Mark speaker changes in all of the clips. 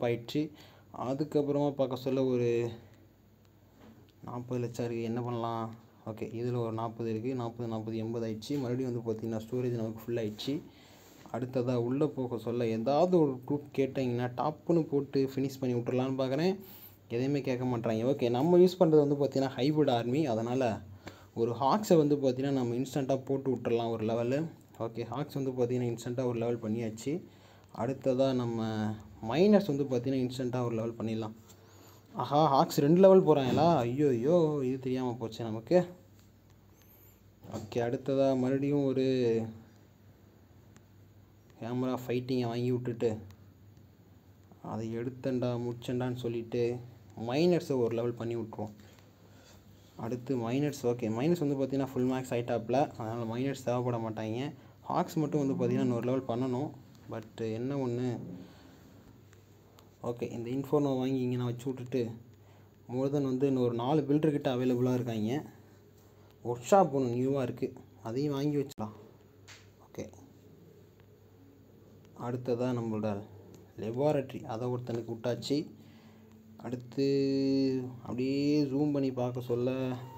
Speaker 1: ஆயிடுச்சு அதுக்கப்புறமா பார்க்க சொல்ல ஒரு நாற்பது லட்சம் இருக்குது என்ன பண்ணலாம் ஓகே இதில் ஒரு நாற்பது இருக்குது நாற்பது நாற்பது எண்பது ஆயிடுச்சு மறுபடியும் வந்து பார்த்திங்கன்னா ஸ்டோரேஜ் நமக்கு ஃபுல் ஆயிடுச்சு அடுத்ததாக உள்ளே போக சொல்ல ஏதாவது ஒரு குரூப் கேட்டிங்கன்னா டாப்புன்னு போட்டு ஃபினிஷ் பண்ணி விட்றலான்னு பார்க்குறேன் எதையுமே கேட்க மாட்றாங்க ஓகே நம்ம யூஸ் பண்ணுறது வந்து பார்த்திங்கன்னா ஹைபிரிட் ஆர்மி அதனால் ஒரு ஹாக்ஸை வந்து பார்த்திங்கன்னா நம்ம இன்ஸ்டண்ட்டாக போட்டு விட்டுறலாம் ஒரு லெவலு ஓகே ஹாக்ஸ் வந்து பார்த்திங்கன்னா இன்ஸ்டண்ட்டாக ஒரு லெவல் பண்ணியாச்சு அடுத்ததாக நம்ம மைனர்ஸ் வந்து பார்த்திங்கன்னா இன்ஸ்டண்ட்டாக ஒரு லெவல் பண்ணிடலாம் ஆஹா ஹாக்ஸ் ரெண்டு லெவல் போகிறாங்களா ஐயோ ஐயோ இது தெரியாமல் போச்சு நமக்கு ஓகே அடுத்ததாக மறுபடியும் ஒரு கேமரா ஃபைட்டிங்கை வாங்கி விட்டுட்டு அதை எடுத்தண்டா முடிச்சண்டான்னு சொல்லிட்டு மைனர்ஸை ஒரு லெவல் பண்ணி விட்ருவோம் அடுத்து மைனர்ஸ் ஓகே மைனஸ் வந்து பார்த்திங்கன்னா ஃபுல் மேக்ஸ் ஆயிட்டாப்பில் அதனால் மைனர்ஸ் தேவைப்பட மாட்டாங்க ஹாக்ஸ் மட்டும் வந்து பார்த்திங்கன்னா இன்னொரு லெவல் பண்ணணும் பட் என்ன ஒன்று ஓகே இந்த இன்ஃபோனை வாங்கி இங்கே நான் வச்சு விட்டுட்டு மோர் தென் வந்து இன்னும் ஒரு நாலு பில்டர் கிட்ட அவைலபிளாக இருக்காங்க ஒர்க் ஷாப் ஒன்று நியூவாக இருக்குது அதையும் வாங்கி வச்சுக்கலாம் ஓகே அடுத்ததாக நம்மளோட லெபார்ட்ரி அதை ஒருத்தனுக்கு விட்டாச்சு அடுத்து அப்படியே ஜூம் பண்ணி பார்க்க சொல்ல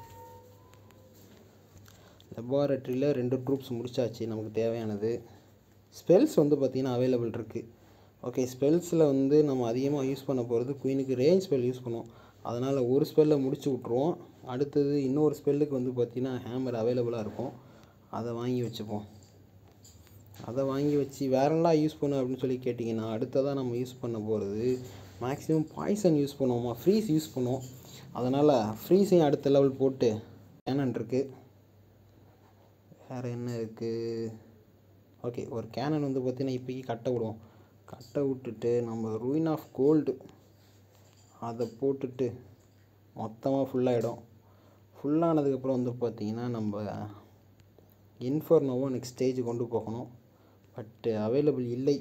Speaker 1: லெபார்ட்ரியில் ரெண்டு ட்ரூப்ஸ் முடிச்சாச்சு நமக்கு தேவையானது ஸ்பெல்ஸ் வந்து பார்த்திங்கன்னா அவைலபிள் இருக்குது ஓகே ஸ்பெல்ஸில் வந்து நம்ம அதிகமாக யூஸ் பண்ண போகிறது குயினுக்கு ரேஞ்ச் ஸ்பெல் யூஸ் பண்ணுவோம் அதனால் ஒரு ஸ்பெல்லை முடிச்சு விட்ருவோம் அடுத்தது இன்னொரு ஸ்பெல்லுக்கு வந்து பார்த்திங்கன்னா ஹேமர் அவைலபிளாக இருக்கும் அதை வாங்கி வச்சுப்போம் அதை வாங்கி வச்சு வேறெல்லாம் யூஸ் பண்ண அப்படின்னு சொல்லி கேட்டிங்கன்னா அடுத்ததாக நம்ம யூஸ் பண்ண போகிறது மேக்ஸிமம் பாய்சன் யூஸ் பண்ணுவோமா ஃப்ரீஸ் யூஸ் பண்ணுவோம் அதனால் ஃப்ரீஸையும் அடுத்த லெவல் போட்டு கேனன் இருக்குது வேறு என்ன இருக்குது ஓகே ஒரு கேனன் வந்து பார்த்திங்கன்னா இப்போக்கி கட்ட விடுவோம் கட்ட விட்டுட்டு நம்ம ரூயின் ஆஃப் கோல்டு அதை போட்டுட்டு மொத்தமாக ஃபுல்லாகிடும் ஃபுல்லானதுக்கப்புறம் வந்து பார்த்திங்கன்னா நம்ம இன்ஃபர்னோவை நெக்ஸ்ட் ஸ்டேஜ் கொண்டு போகணும் பட்டு அவைலபிள் இல்லை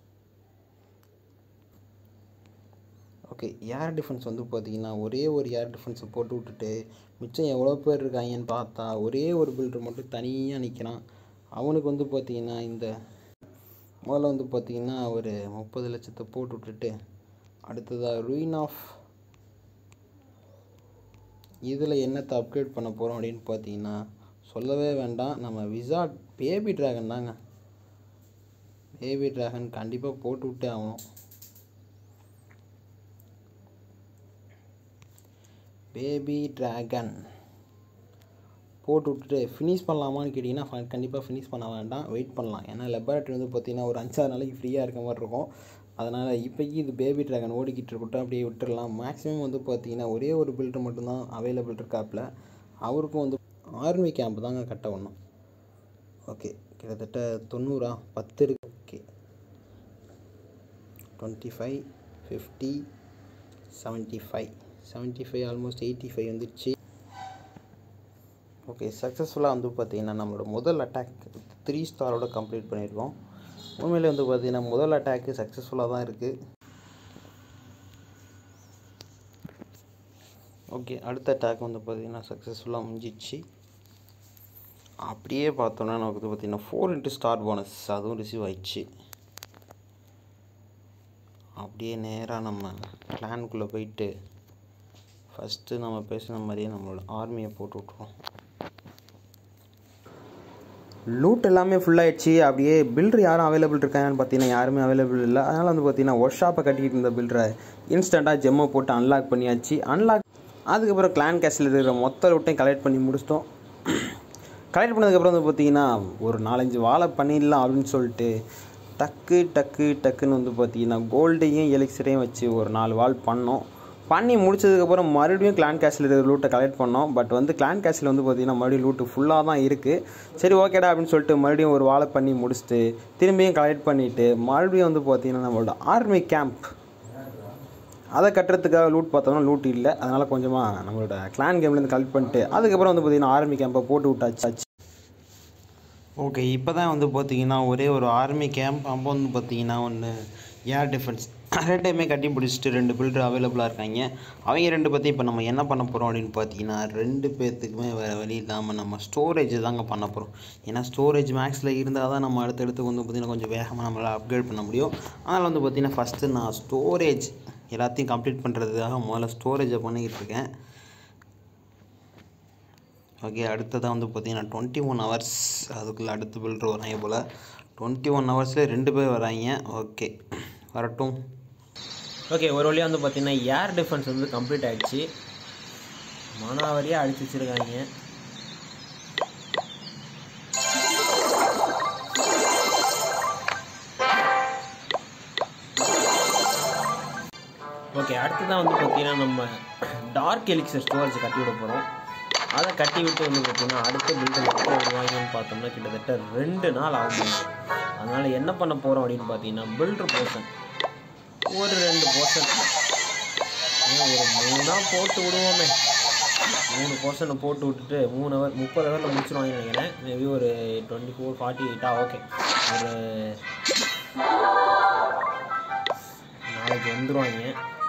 Speaker 1: ஓகே ஏர் டிஃபென்ஸ் வந்து பார்த்திங்கன்னா ஒரே ஒரு ஏர் டிஃபென்ஸை போட்டு விட்டுட்டு மிச்சம் எவ்வளோ பேர் இருக்காங்கன்னு பார்த்தா ஒரே ஒரு பில்டர் மட்டும் தனியாக நிற்கிறான் அவனுக்கு வந்து பார்த்திங்கன்னா இந்த முதல்ல வந்து பார்த்திங்கன்னா ஒரு முப்பது லட்சத்தை போட்டு விட்டுட்டு அடுத்ததாக ரூயின் ஆஃப் இதில் என்னத்தை அப்கிரேட் பண்ண போகிறோம் அப்படின்னு பார்த்தீங்கன்னா சொல்லவே வேண்டாம் நம்ம விசார்ட் பேபி ட்ராகன் தாங்க பேபி ட்ராகன் கண்டிப்பாக போட்டு விட்டே ஆகணும் பேபி ட்ராகன் போட்டு விட்டுட்டு ஃபினிஷ் பண்ணலாமான்னு கேட்டிங்கன்னா கண்டிப்பாக ஃபினிஷ் பண்ண வேண்டாம் வெயிட் பண்ணலாம் ஏன்னா லெபார்ட்ரி வந்து பார்த்திங்கன்னா ஒரு அஞ்சாறு நாளைக்கு ஃப்ரீயாக இருக்க மாதிரி இருக்கும் அதனால் இப்போக்கி இது பேபி ட்ராகன் ஓடிக்கிட்டு இருக்கட்டும் அப்படியே விட்டுடலாம் மேக்ஸிமம் வந்து பார்த்திங்கன்னா ஒரே ஒரு பில்டர் மட்டும்தான் அவைலபிள் இருக்காப்புல அவருக்கும் வந்து ஆர்மி கேம்ப் தாங்க கட்ட ஒன்றும் ஓகே கிட்டத்தட்ட தொண்ணூறா பத்து இருக்கு okay twenty five fifty seventy five seventy five almost eighty five வந்துடுச்சு ஓகே சக்ஸஸ்ஃபுல்லாக வந்து பார்த்திங்கன்னா நம்மளோட முதல் அட்டாக் த்ரீ ஸ்டாரோட கம்ப்ளீட் பண்ணியிருக்கோம் உண்மையிலே வந்து பார்த்திங்கன்னா முதல் அட்டாக்கு சக்ஸஸ்ஃபுல்லாக தான் இருக்குது ஓகே அடுத்த அட்டாக் வந்து பார்த்திங்கன்னா சக்ஸஸ்ஃபுல்லாக முடிஞ்சிச்சு அப்படியே பார்த்தோன்னா நமக்கு வந்து பார்த்திங்கன்னா ஃபோர் இன்ட்டு ஸ்டார் போனஸ் அதுவும் ரிசீவ் ஆயிடுச்சு அப்படியே நேராக நம்ம கிளானுக்குள்ளே போயிட்டு ஃபஸ்ட்டு நம்ம பேசின மாதிரியே நம்மளோட ஆர்மியை போட்டு விட்ருவோம் லூட் எல்லாமே ஃபுல்லாகிடுச்சு அப்படியே பில்டர் யாரும் அவைலபிள் இருக்காங்கன்னு பார்த்தீங்கன்னா யாருமே அவைலபிள் இல்லை அதனால் வந்து பார்த்தீங்கன்னா ஒர்க் ஷாப்பை கட்டிக்கிட்டு இருந்த பில்டரை இன்ஸ்டண்ட்டாக ஜெம்மை போட்டு அன்லாக் பண்ணியாச்சு அன்லாக் அதுக்கப்புறம் கிளான் கேஷில் இருக்கிற மொத்த லூட்டையும் கலெக்ட் பண்ணி முடிச்சிட்டோம் கலெக்ட் பண்ணதுக்கப்புறம் வந்து பார்த்தீங்கன்னா ஒரு நாலஞ்சு வாழை பண்ணிடலாம் அப்படின்னு சொல்லிட்டு டக்கு டக்கு டக்குன்னு வந்து பார்த்தீங்கன்னா கோல்டையும் எலிக்சரையும் வச்சு ஒரு நாலு வால் பண்ணோம் பண்ணி முடிச்சதுக்கப்புறம் மறுபடியும் கிளான் கேஷில் இருக்கிற லூட்டை கலெக்ட் பண்ணோம் பட் வந்து கிளான் கேஷில் வந்து பார்த்திங்கன்னா மறுபடியும் லூட்டு ஃபுல்லாக தான் இருக்குது சரி ஓகேடா அப்படின்னு சொல்லிட்டு மறுபடியும் ஒரு வாழை பண்ணி முடிச்சுட்டு திரும்பியும் கலெக்ட் பண்ணிவிட்டு மறுபடியும் வந்து பார்த்திங்கன்னா நம்மளோட ஆர்மி கேம்ப் அதை கட்டுறதுக்காக லூட் பார்த்தோம்னா லூட் இல்லை அதனால் கொஞ்சமாக நம்மளோட கிளான் கேம்லேருந்து கலெக்ட் பண்ணிட்டு அதுக்கப்புறம் வந்து பார்த்திங்கன்னா ஆர்மி கேம்பை போட்டு விட்டாச்சு ஓகே இப்போ தான் வந்து பார்த்தீங்கன்னா ஒரே ஒரு ஆர்மி கேம்ப் அப்போ வந்து பார்த்தீங்கன்னா ஒன்று ஏர் டிஃபென்ஸ் ரெண்டையுமே கட்டி பிடிச்சிட்டு ரெண்டு பில்டர் அவைலபிளாக இருக்காங்க அவங்க ரெண்டு பற்றி இப்போ நம்ம என்ன பண்ண போகிறோம் அப்படின்னு பார்த்தீங்கன்னா ரெண்டு பேர்த்துக்குமே வேறு வழி இல்லாமல் நம்ம ஸ்டோரேஜ் தாங்க பண்ண போகிறோம் ஏன்னா ஸ்டோரேஜ் மேக்ஸில் இருந்தால் தான் நம்ம அடுத்தடுத்து வந்து பார்த்திங்கன்னா கொஞ்சம் வேகமாக நம்மளால் அப்கிரேட் பண்ண முடியும் அதனால் வந்து பார்த்திங்கன்னா ஃபஸ்ட்டு நான் ஸ்டோரேஜ் எல்லாத்தையும் கம்ப்ளீட் பண்ணுறதுக்காக முதல்ல ஸ்டோரேஜை பண்ணிக்கிட்டு இருக்கேன் ஓகே அடுத்ததாக வந்து பார்த்தீங்கன்னா டுவெண்ட்டி ஒன் ஹவர்ஸ் அதுக்குள்ளே அடுத்த பில்டர் வராங்க போல் டுவெண்ட்டி ஒன் ஹவர்ஸில் ரெண்டு பேர் வராங்க ஓகே வரட்டும்
Speaker 2: ஓகே ஒரு வழியாக வந்து பார்த்தீங்கன்னா ஏர் டிஃபென்ஸ் வந்து கம்ப்ளீட் ஆயிடுச்சு மனாவரியாக அடிச்சு வச்சுருக்காங்க ஓகே அடுத்ததான் வந்து பார்த்தீங்கன்னா நம்ம டார்க் எலிக்சர் ஸ்டோரேஜ் கட்டி விட போகிறோம் அதை கட்டி விட்டு வந்து பார்த்தீங்கன்னா அடுத்த பில்டர் எப்போ வருவாங்கன்னு பார்த்தோம்னா கிட்டத்தட்ட ரெண்டு நாள் ஆகும் அதனால் என்ன பண்ண போகிறோம் அப்படின்னு பார்த்தீங்கன்னா பில்டர் போர்ஷன் ஒரு ரெண்டு போர்ஷன் ஒரு மூணாக போட்டு விடுவோமே மூணு போர்ஷனை போட்டு விட்டுட்டு மூணு ஹவர் முப்பது ஹவரில் முடிச்சிருவாங்கன்னு நினைக்கிறேன் மேபி ஒரு டுவெண்ட்டி ஃபோர் ஃபார்ட்டி எயிட்டா ஓகே ஒரு நாளைக்கு வந்துடுவாங்க